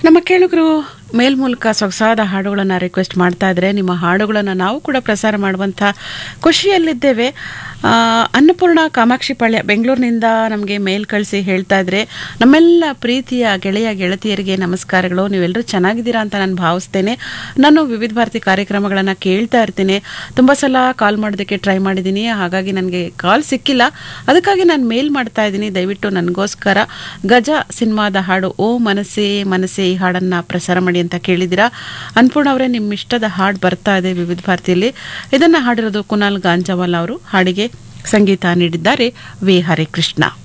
ನಮ್ಮ ಕೇಳುಗರು ಮೇಲ್ ಮೂಲಕ ಸೊಗಸಾದ ಹಾಡುಗಳನ್ನು ರಿಕ್ವೆಸ್ಟ್ ಮಾಡ್ತಾ ಇದ್ರೆ ನಿಮ್ಮ ಹಾಡುಗಳನ್ನು ನಾವು ಕೂಡ ಪ್ರಸಾರ ಮಾಡುವಂಥ ಖುಷಿಯಲ್ಲಿದ್ದೇವೆ ಆ, ಅನ್ನಪೂರ್ಣ ಕಾಮಾಕ್ಷಿ ಪಾಳ್ಯ ಬೆಂಗಳೂರಿನಿಂದ ನಮಗೆ ಮೇಲ್ ಕಳಿಸಿ ಹೇಳ್ತಾ ಇದ್ರೆ ನಮ್ಮೆಲ್ಲ ಪ್ರೀತಿಯ ಗೆಳೆಯ ಗೆಳತಿಯರಿಗೆ ನಮಸ್ಕಾರಗಳು ನೀವೆಲ್ಲರೂ ಚೆನ್ನಾಗಿದ್ದೀರಾ ಅಂತ ನಾನು ಭಾವಿಸ್ತೇನೆ ನಾನು ವಿವಿಧ ಭಾರತಿ ಕಾರ್ಯಕ್ರಮಗಳನ್ನು ಕೇಳ್ತಾ ಇರ್ತೀನಿ ತುಂಬ ಸಲ ಕಾಲ್ ಮಾಡೋದಕ್ಕೆ ಟ್ರೈ ಮಾಡಿದ್ದೀನಿ ಹಾಗಾಗಿ ನನಗೆ ಕಾಲ್ ಸಿಕ್ಕಿಲ್ಲ ಅದಕ್ಕಾಗಿ ನಾನು ಮೇಲ್ ಮಾಡ್ತಾ ಇದ್ದೀನಿ ದಯವಿಟ್ಟು ನನಗೋಸ್ಕರ ಗಜ ಸಿನಿಮಾದ ಹಾಡು ಓ ಮನಸ್ಸೇ ಮನಸ್ಸೇ ಈ ಹಾಡನ್ನು ಪ್ರಸಾರ ಮಾಡಿ ಅಂತ ಕೇಳಿದ್ದೀರಾ ಅನ್ಪೂರ್ಣ ಅವರೇ ನಿಮ್ಮ ಇಷ್ಟದ ಹಾಡು ಬರ್ತಾ ಇದೆ ವಿವಿಧ ಭಾರತಿಯಲ್ಲಿ ಇದನ್ನು ಹಾಡಿರೋದು ಕುನಾಲ್ ಗಾಂಜಾವಾಲ್ ಅವರು ಹಾಡಿಗೆ ಸಂಗೀತ ನೀಡಿದ್ದಾರೆ ವಿ ಹರಿಕೃಷ್ಣ